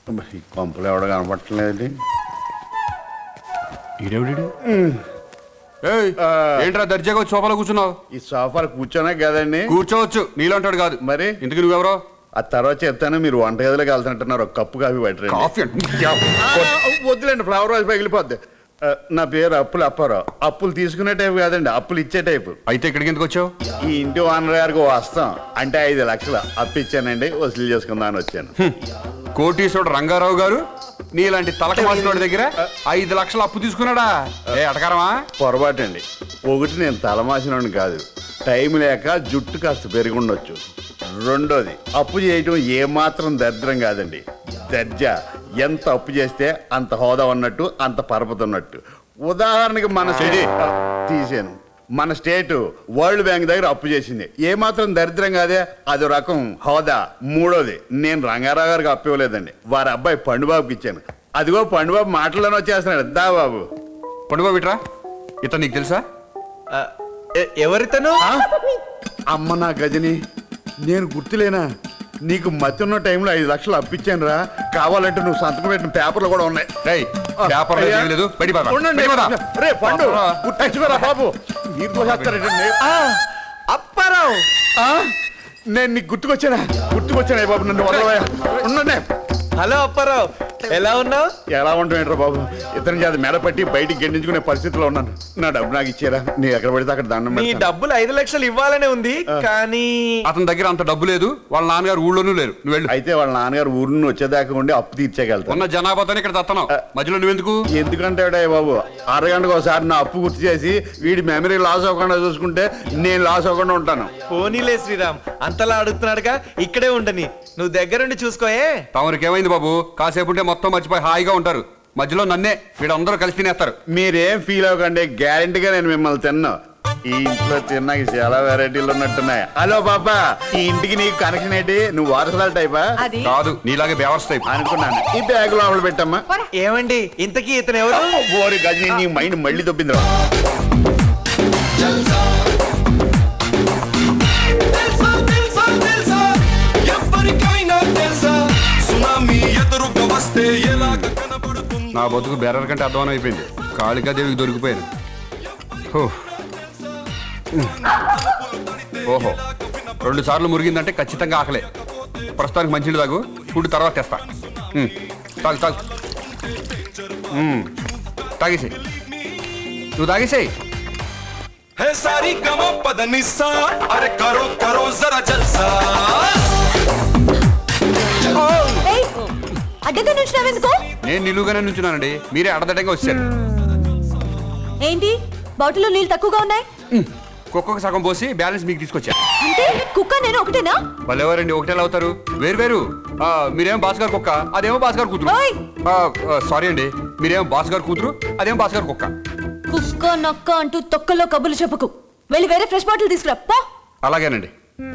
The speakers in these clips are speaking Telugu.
ఈ కొంపలు ఎవడ కనపట్టలేదు ఈడెవడు ఏంట్రా దర్జాగా వచ్చి సోఫాలో కూర్చున్నావు ఈ సోఫాలు కూర్చోనే కదండి కూర్చోవచ్చు నీళ్ళంటాడు కాదు మరి? ఇంతకు నువ్వెవరో ఆ తర్వాత చెప్తాను మీరు వంటగదిలోకి వెళ్తున్నట్టున్నారు ఒక కప్పు కాఫీ పట్టరండి కాఫీ అంటే ఆ, వద్దులేండి ఫ్లవర్ వాజ్ పగిలిపోద్ది ఆ, నా పేరు అప్పులు అప్పారావు అప్పులు తీసుకునే టైపు కాదండి అప్పులు ఇచ్చే టైపు అయితే ఇక్కడికి ఎందుకు వచ్చావు ఈ ఇంటి ఓనర్ గారికి వస్తాం అంటే ఐదు లక్షలు అప్పు ఇచ్చానండి వసూలు చేసుకుందాం అని వచ్చాను కోటీశ్వరుడు రంగారావు గారు నీలాంటి తలక మాసినోడి దగ్గర ఐదు లక్షలు అప్పు తీసుకున్నాడా ఏ అటకారమా పొరపాటు అండి ఒకటి నేను తలమాసినోడిని కాదు టైం లేక జుట్టు కాస్త పెరిగి ఉండొచ్చు రెండోది అప్పు చేయటం ఏమాత్రం దరిద్రం కాదండి దర్జా ఎంత అప్పు చేస్తే అంత హోదా ఉన్నట్టు అంత పరపతి ఉన్నట్టు ఉదాహరణకి మన స్టేట్ తీసాను మన స్టేట్ వరల్డ్ బ్యాంక్ దగ్గర అప్పు చేసింది ఏమాత్రం దరిద్రం కాదే అదో రకం హోదా మూడోది నేను రంగారావు గారికి అప్పు ఇవ్వలేదండి వారి అబ్బాయి పండుబాబుకి ఇచ్చాను అదిగో పండుబాబు మాటల్లోనే వచ్చేస్తున్నాడు దా బాబు పండుగ బిట్రా ఇతను నీకు తెలుసా ఆ, ఎ- ఎవరితను ఆ? అమ్మ నా గజని నేను గుర్తులేనా నీకు మతి ఉన్న టైంలో ఐదు లక్షలు అప్పించాను రా కావాలంటే నువ్వు సంతకం పెట్టిన పేపర్లు కూడా ఉన్నాయి రేయ్ పేపర్ అయ్యా. లేదు బయట పద. ఉండండి. బయటికి పద. రే పండు పాపరా. గుర్తించుకోరా బాబు మీరు తోసేస్తారేంటండి? ఆ, అప్పారావు ఆ? నేను నీకు గుర్తుకొచ్చానా గుర్తుకొచ్చానా బాబు నన్ను వదలవయ్యా ఉండండి హలో అప్పారావు ఎలా ఉన్నావు ఎలా ఉంటాయంటారా బాబు ఇతని చేత మెడ పట్టి బయటికి గెండించుకునే పరిస్థితిలో ఉన్నాను నా డబ్బు నాకు ఇచ్చారా నీ ఎక్కడ పడితే అక్కడ దండం నీ పెడతాను. డబ్బులు ఐదు లక్షలు ఇవ్వాలనే ఉంది కానీ అతని దగ్గర అంత డబ్బు లేదు వాళ్ళ నాన్నగారు ఊళ్ళోనూ లేరు నువ్వు వెళ్ళు అయితే వాళ్ళ నాన్నగారు ఊరు నుండి వచ్చేదాకా ఉండి అప్పు తీర్చేయగలుగుతాను ఉన్న జనాభాతోనే ఇక్కడ తత్తనావు మధ్యలో నువ్వెందుకు ఎందుకంటే బాబు అరగంటకు ఒకసారి నా అప్పు గుర్తు చేసి వీడి మెమరీ లాస్ అవ్వకుండా చూసుకుంటే నేను లాస్ అవ్వకుండా ఉంటాను పోనీలే శ్రీరామ్ అంతలా అడుగుతున్నాడుగా ఇక్కడే ఉండని నువ్వు దగ్గరుండి చూసుకోయే తమరికి ఏమైంది బాబు కాసేపు ఉంటే మొత్తం మర్చిపోయి హాయిగా ఉంటారు మధ్యలో నన్నే వీడందరూ కలిసి తినేస్తారు మీరేం ఫీల్ అవ్వకండి గ్యారంటీగా నేను మిమ్మల్ని తిన్నా ఈ ఇంట్లో తిన్నాక చాలా వెరైటీలు ఉన్నట్టున్నాయి హలో పాపా ఈ ఇంటికి నీకు కనెక్షన్ ఏంటి నువ్వు వారసురాల టైపా అది కాదు నీలాగే బేవర్స్ టైప్ అనుకున్నాను ఈ బ్యాగ్ లోపల పెట్టమ్మా ఏమండి ఇంతకీ ఇతను ఎవరు ఓరి గజని నీ మైండ్ మళ్ళీ దొబ్బిందిరా తెలుసా తెలుసా తెలుసా ఎవరికైనా తెలుసా సునామీ ఎదురుగా వస్తే ఎలాగ కనబడుతుంది నా బతుకు బెర్రర్ కంటే అధ్వానం అయిపోయింది కాళికాదేవికి దొరికిపోయాను హో. ఓహో రెండు సార్లు మురిగిందంటే ఖచ్చితంగా ఆకలే ప్రస్తుతానికి మంచినీళ్ళు తాగు ఫుడ్ తర్వాత తెస్తా ఉమ్, తాగు తాగు ఉమ్, తాగేసేయ్ నువ్వు తాగేసేయ్ है सारी गमा पदनिसा अरे करो करो जरा जलसा ఏయ్, అడ్డగా నుంచున్నావెందుకు నేను నిలువుగానే నుంచున్నానండి మీరే అడదడంగా వచ్చారు ఏంటి బాటిల్లో నీళ్ళు తక్కువగా ఉన్నాయి ఉమ్, కుక్కకు సగం పోసి బ్యాలెన్స్ మీకు తీసుకొచ్చాను అంటే కుక్క నేను ఒకటేనా వాళ్ళెవరండి ఒకటేలా అవుతారు వేరు వేరు ఆ, మీరేమో బాస్ గారు కుక్క అదేమో బాస్ గారు కూతురు ఓయ్! ఆ, ఆ, సారీ అండి మీరేమో బాస్ గారు కూతురు అదేమో బాస్ గారు కుక్క కుక్క నక్క అంటూ తొక్కలో కబులు చెప్పుకు వెళ్ళి వేరే ఫ్రెష్ బాటిల్ తీసుకురా పో అలాగేనండి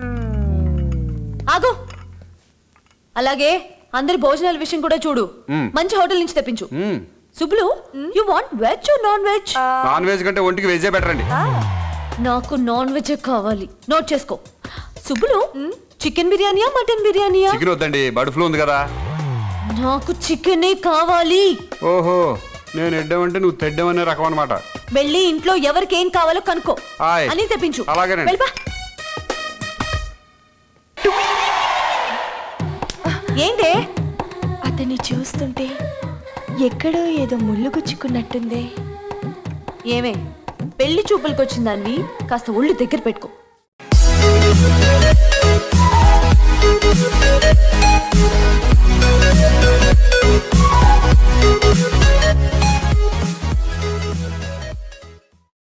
ఆగు అలాగే అందరి భోజనాల విషయం కూడా చూడు మ్మ్. మంచి హోటల్ నుంచి తెప్పించు మ్మ్. Subbulu you want veg non veg non veg కంటే ఒంటికి వెజ్జే బెటర్ అండి నాకు నాన్ వెజ్ కావాలి నోట్ చేసుకో సుబ్బులు చికెన్ బిర్యానీయా మటన్ బిర్యానీయా చికెన్ వద్దండి బర్డ్ ఫ్లూ ఉంది కదా నాకు చికెనే కావాలి ఓహో నేను ఎడ్డమంటే నువ్వు తెడ్డమనే రకం అనమాట వెళ్ళి ఇంట్లో ఎవరికి ఏం కావాలో కనుక్కో ఆయ్. అని తెప్పించు అలాగేనండి. వెళ్ళిపా. ఏంటే అతన్ని చూస్తుంటే ఎక్కడో ఏదో ముళ్ళు గుచ్చుకున్నట్టుందే ఏమే పెళ్లి చూపులకు వచ్చిందాన్ని కాస్త ఒళ్ళు దగ్గర పెట్టుకో